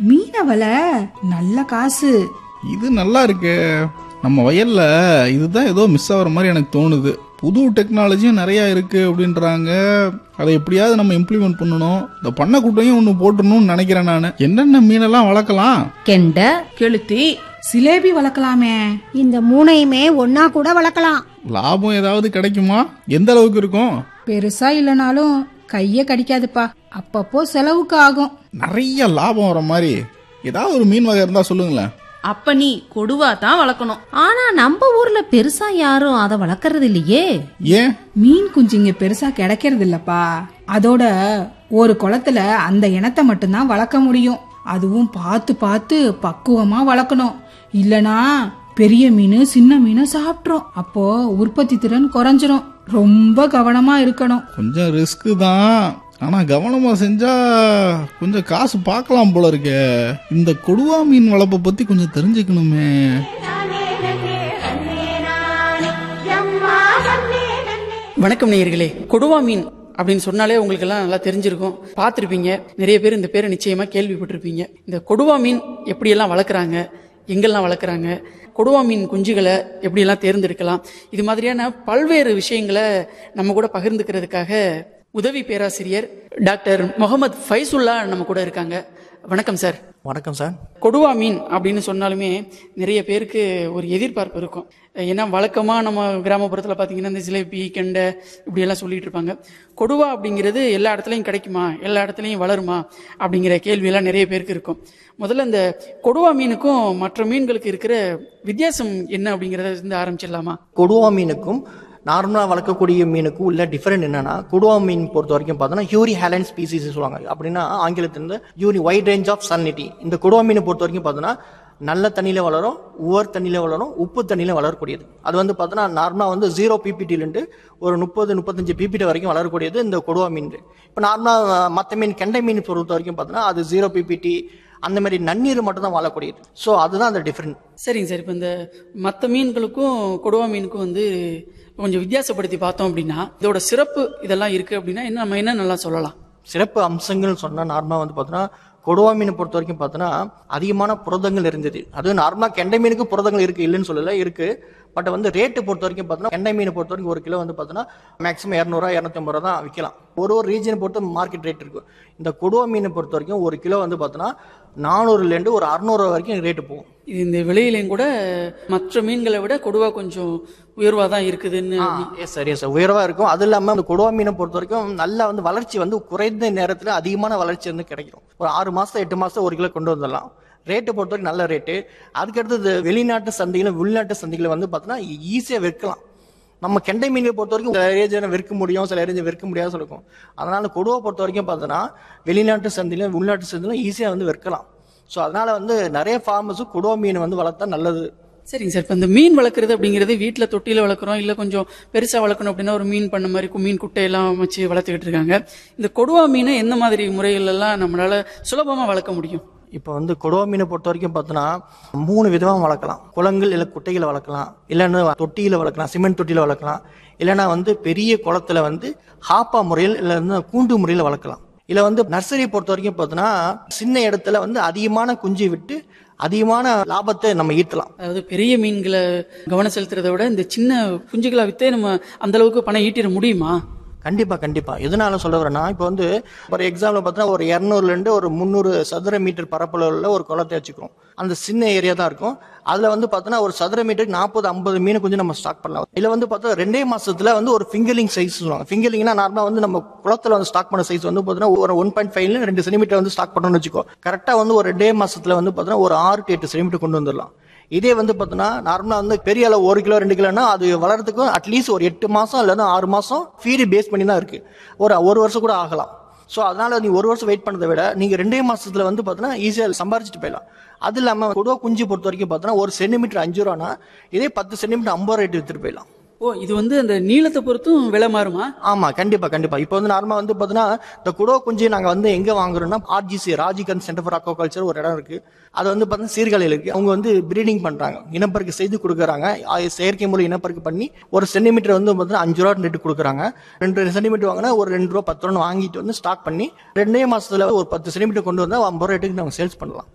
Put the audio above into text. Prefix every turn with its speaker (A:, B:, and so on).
A: மீனவலை நல்ல காசு
B: இது நல்லா இருக்கு நம்ம வயல்ல இதுதான் ஏதோ மிஸ் ஆகிற மாதிரி எனக்கு தோணுது புது டெக்னாலஜியும் நிறைய இருக்கு அப்படின்றாங்க அதை எப்படியாவது நம்ம இம்ப்ளிமெண்ட் பண்ணணும் இந்த பண்ணைக்குட்டையும் ஒன்று போட்டுடணும்னு நினைக்கிறேன் நான் என்னென்ன மீனெல்லாம் வளர்க்கலாம்
C: கெண்டை
D: கெளுத்தி
A: சிலேபி வளர்க்கலாமே
E: இந்த மூணையுமே ஒன்னா கூட வளர்க்கலாம்
B: லாபம் ஏதாவது கிடைக்குமா எந்த அளவுக்கு இருக்கும்
A: பெருசா இல்லனாலும் கைய கடிக்காதுப்பா அப்பப்போ செலவுக்கு ஆகும்
B: நிறைய லாபம் வர மாதிரி ஏதாவது ஒரு மீன் வகை இருந்தா சொல்லுங்களேன்
D: அப்ப நீ கொடுவா தான் வளர்க்கணும்
C: ஆனா நம்ம ஊர்ல பெருசா யாரும் அதை வளர்க்கறது இல்லையே
B: ஏன்
A: மீன் குஞ்சுங்க பெருசா கிடைக்கிறது இல்லப்பா அதோட ஒரு குளத்துல அந்த இனத்தை மட்டும்தான் வளர்க்க முடியும் அதுவும் பார்த்து பார்த்து பக்குவமா வளர்க்கணும் இல்லனா பெரிய மீன் சின்ன மீனை சாப்பிட்ரும் அப்போ உற்பத்தி திறன் குறைஞ்சிரும் ரொம்ப கவனமா இருக்கணும்
B: கொஞ்சம் ரிஸ்க்கு தான் ஆனா கவனமா செஞ்சா கொஞ்சம் காசு பார்க்கலாம் போல இருக்கே இந்த கொடுவா மீன் வளர்ப்பை பத்தி கொஞ்சம் தெரிஞ்சுக்கணுமே
F: வணக்கம் நேயர்களே கொடுவா மீன் அப்படின்னு சொன்னாலே உங்களுக்கு எல்லாம் நல்லா தெரிஞ்சிருக்கும் பார்த்துருப்பீங்க நிறைய பேர் இந்த பேரை நிச்சயமா கேள்விப்பட்டிருப்பீங்க இந்த கொடுவா மீன் எப்படியெல்லாம் வளர்க்குறாங்க எங்கெல்லாம் வளர்க்குறாங்க கொடுவா மீன் குஞ்சுகளை எப்படியெல்லாம் தேர்ந்தெடுக்கலாம் இது மாதிரியான பல்வேறு விஷயங்களை நம்ம கூட பகிர்ந்துக்கிறதுக்காக உதவி பேராசிரியர் டாக்டர் முகமது ஃபைசுல்லா நம்ம கூட இருக்காங்க வணக்கம் சார்
G: வணக்கம் சார்
F: கொடுவா மீன் அப்படின்னு சொன்னாலுமே நிறைய பேருக்கு ஒரு எதிர்பார்ப்பு இருக்கும் ஏன்னா வழக்கமாக நம்ம கிராமப்புறத்தில் பார்த்தீங்கன்னா இந்த ஜிலேபி கெண்டை இப்படியெல்லாம் சொல்லிட்டு இருப்பாங்க கொடுவா அப்படிங்கிறது எல்லா இடத்துலையும் கிடைக்குமா எல்லா இடத்துலையும் வளருமா அப்படிங்கிற கேள்வியெல்லாம் நிறைய பேருக்கு இருக்கும் முதல்ல இந்த கொடுவா மீனுக்கும் மற்ற மீன்களுக்கு இருக்கிற வித்தியாசம் என்ன அப்படிங்கிறத இருந்து ஆரம்பிச்சிடலாமா
G: கொடுவா மீனுக்கும் நார்மலாக வளர்க்கக்கூடிய மீனுக்கும் உள்ள டிஃபரெண்ட் என்னன்னா கொடுவா மீன் பொறுத்த வரைக்கும் பார்த்தோன்னா ஹியூரி ஹேலண்ட் ஸ்பீசிஸ் சொல்லுவாங்க அப்படின்னா ஆங்கிலத்திலிருந்து ஹியூரி வைட் ரேஞ்ச் ஆஃப் சன்னிட்டி இந்த கொடுவா மீனை பொறுத்த வரைக்கும் பார்த்தோன்னா நல்ல தண்ணியில் வளரும் உவர் தண்ணியில் வளரும் உப்பு தண்ணியில் வளரக்கூடியது அது வந்து பார்த்தோன்னா நார்மலாக வந்து ஜீரோ பிபிடிலேருந்து ஒரு முப்பது முப்பத்தஞ்சு பிபிடி வரைக்கும் வளரக்கூடியது இந்த கொடுவா மீன் இப்போ நார்மலாக மற்ற மீன் கெண்டை மீன் பொறுத்த வரைக்கும் பார்த்தோன்னா அது ஜீரோ பிபிடி அந்த மாதிரி நன்னீர் மட்டும் தான் வாழக்கூடியது ஸோ அதுதான் அந்த டிஃப்ரெண்ட்
F: சரிங்க சார் இப்போ இந்த மற்ற மீன்களுக்கும் கொடுவா மீனுக்கும் வந்து கொஞ்சம் வித்தியாசப்படுத்தி பார்த்தோம் அப்படின்னா இதோட சிறப்பு இதெல்லாம் இருக்கு அப்படின்னா என்ன நம்ம என்ன நல்லா சொல்லலாம்
G: சிறப்பு அம்சங்கள் சொன்னால் நார்மலாக வந்து பார்த்தோன்னா கொடுவா மீனை பொறுத்த வரைக்கும் பார்த்தோன்னா அதிகமான புரதங்கள் இருந்தது அதுவும் நார்மலாக கெண்டை மீனுக்கு புரதங்கள் இருக்குது இல்லைன்னு சொல்லல இருக்குது பட் வந்து ரேட்டு பொறுத்த வரைக்கும் பார்த்தோன்னா கெண்டை மீனை பொறுத்த வரைக்கும் ஒரு கிலோ வந்து பார்த்தோன்னா மேக்ஸிமம் இரநூறுவா இரநூத்தம்பது ரூபா தான் விற்கலாம் ஒரு ஒரு ரீஜனை பொறுத்து மார்க்கெட் ரேட் இருக்கும் இந்த கொடுவா மீனை பொறுத்த வரைக்கும் ஒரு கிலோ வந்து பார்த்தோன்னா நானூறுலேருந்து ஒரு அறநூறுவா வரைக்கும் ரேட்டு போகும்
F: இது இந்த விலையிலையும் கூட மற்ற மீன்களை விட கொடுவா கொஞ்சம் உயர்வாக தான் இருக்குதுன்னு
G: எஸ் சார் எஸ் சார் உயர்வாக இருக்கும் அது இல்லாமல் அந்த கொடுவா மீனை பொறுத்த வரைக்கும் நல்லா வந்து வளர்ச்சி வந்து குறைந்த நேரத்தில் அதிகமான வளர்ச்சி வந்து கிடைக்கும் ஒரு ஆறு மாதம் எட்டு மாதம் ஒரு கிலோ கொண்டு வந்துடலாம் ரேட்டை பொறுத்த வரைக்கும் நல்ல ரேட்டு அதுக்கடுத்தது வெளிநாட்டு சந்தைகளும் உள்நாட்டு சந்தைகளை வந்து பார்த்தோன்னா ஈஸியாக விற்கலாம் நம்ம கெண்டை மீனை பொறுத்த வரைக்கும் சில ஏரியா விற்க முடியும் சில ஏரியா விற்க முடியாது சொல்லிருக்கும் அதனால கொடுவை பொறுத்த வரைக்கும் பார்த்தோன்னா வெளிநாட்டு சந்தையிலும் உள்நாட்டு சந்தையிலும் ஈஸியாக வந்து விற்கலாம் ஸோ அதனால வந்து நிறைய ஃபார்மர்ஸும் கொடுவா மீன் வந்து வளர்த்தா நல்லது
F: சரிங்க சார் இப்போ இந்த மீன் வளர்க்குறது அப்படிங்கிறது வீட்டில் தொட்டியில் வளர்க்குறோம் இல்லை கொஞ்சம் பெருசாக வளர்க்கணும் அப்படின்னா ஒரு மீன் பண்ண மாதிரி கு- மீன் குட்டையெல்லாம் வச்சு வளர்த்துக்கிட்டு இருக்காங்க இந்த கொடுவா மீனை எந்த மாதிரி முறைகள் எல்லாம் நம்மளால சுலபமாக வளர்க்க முடியும்
G: இப்போ வந்து கொடுவா மீனை பொறுத்த வரைக்கும் பார்த்தோன்னா மூணு விதமாக வளர்க்கலாம் குளங்கள் இல்லை குட்டைகளை வளர்க்கலாம் இல்லைன்னா தொட்டியில் வளர்க்கலாம் சிமெண்ட் தொட்டியில் வளர்க்கலாம் இல்லைன்னா வந்து பெரிய குளத்துல வந்து ஹாப்பா முறையில் இல்லை வந்து கூண்டு முறையில் வளர்க்கலாம் இல்லை வந்து நர்சரி பொறுத்த வரைக்கும் பார்த்தோன்னா சின்ன இடத்துல வந்து அதிகமான குஞ்சு விட்டு அதிகமான லாபத்தை நம்ம ஈட்டலாம்
F: அதாவது பெரிய மீன்களை கவனம் செலுத்துறதை விட இந்த சின்ன குஞ்சுகளை வித்தே நம்ம அந்த அளவுக்கு பணம் ஈட்டிட முடியுமா
G: கண்டிப்பா கண்டிப்பா எதனால சொல்ல வரேன்னா இப்போ வந்து ஒரு எக்ஸாம்பிள் பார்த்தீங்கன்னா ஒரு இரநூறுல இருந்து ஒரு முந்நூறு சதுர மீட்டர் பரப்பளவுல ஒரு குளத்தை வச்சுக்கிறோம் அந்த சின்ன ஏரியா தான் இருக்கும் அதுல வந்து பார்த்தோன்னா ஒரு சதுர மீட்டருக்கு நாற்பது ஐம்பது மீன் கொஞ்சம் நம்ம ஸ்டாக் பண்ணலாம் இதுல வந்து பார்த்தா ரெண்டே மாசத்துல வந்து ஒரு ஃபிங்கலிங் சைஸ் சொல்லுவாங்க ஃபிங்கலிங்னா நார்மலா வந்து நம்ம குளத்துல வந்து ஸ்டாக் பண்ண சைஸ் வந்து பார்த்தீங்கன்னா ஒரு ஒன் பாயிண்ட் ஃபைவ்ல ரெண்டு சென்டிமீட்டர் வந்து ஸ்டாக் பண்ணணும்னு வச்சுக்கோ கரெக்டா வந்து ஒரு ரெண்டே மாசத்துல வந்து பார்த்தீங்கன்னா ஒரு ஆறு டு எட்டு சென்டிமீட்டர் கொண்டு வந்துடலாம் இதே வந்து பார்த்தோன்னா நார்மலாக வந்து பெரிய அளவு ஒரு கிலோ ரெண்டு கிலோனா அது வளர்றதுக்கு அட்லீஸ்ட் ஒரு எட்டு மாதம் இல்லைன்னா ஆறு மாதம் ஃபீடு பேஸ் பண்ணி தான் இருக்குது ஒரு ஒரு வருஷம் கூட ஆகலாம் ஸோ அதனால நீ ஒரு வருஷம் வெயிட் பண்ணதை விட நீங்கள் ரெண்டே மாசத்துல வந்து பார்த்தீங்கன்னா ஈஸியாக சம்பாரிச்சிட்டு போயிடலாம் அது இல்லாமல் கொடுவா குஞ்சு பொறுத்த வரைக்கும் பார்த்தோன்னா ஒரு சென்டிமீட்டர் அஞ்சு ரூபானா இதே பத்து சென்டிமீட்டர் ஐம்பது ரேட் வித்துட்டு போயிடலாம்
F: ஓ இது வந்து அந்த நீளத்தை பொறுத்தும் விலை மாறுமா
G: ஆமா கண்டிப்பா கண்டிப்பா இப்போ வந்து நார்மலா வந்து பாத்தீங்கன்னா இந்த குடோ குஞ்சு நாங்க வந்து எங்க வாங்குறோம்னா ஆர்ஜிசி ராஜிகன் சென்டர் ஃபார் அக்வாகல்ச்சர் ஒரு இடம் இருக்கு அது வந்து பாத்தீங்கன்னா சீர்காழியில் இருக்கு அவங்க வந்து பிரீடிங் பண்றாங்க இனப்பெருக்க செய்து கொடுக்குறாங்க அது செயற்கை முறை இனப்பெருக்க பண்ணி ஒரு சென்டிமீட்டர் வந்து பாத்தீங்கன்னா அஞ்சு ரூபா ரேட்டு கொடுக்குறாங்க ரெண்டு சென்டிமீட்டர் வாங்கினா ஒரு ரெண்டு ரூபா பத்து ரூபா வாங்கிட்டு வந்து ஸ்டாக் பண்ணி ரெண்டே மாசத்துல ஒரு பத்து சென்டிமீட்டர் கொண்டு வந்தா ஐம்பது ரூபா ரேட்டுக்கு நம்ம சேல்ஸ் பண்ணலாம்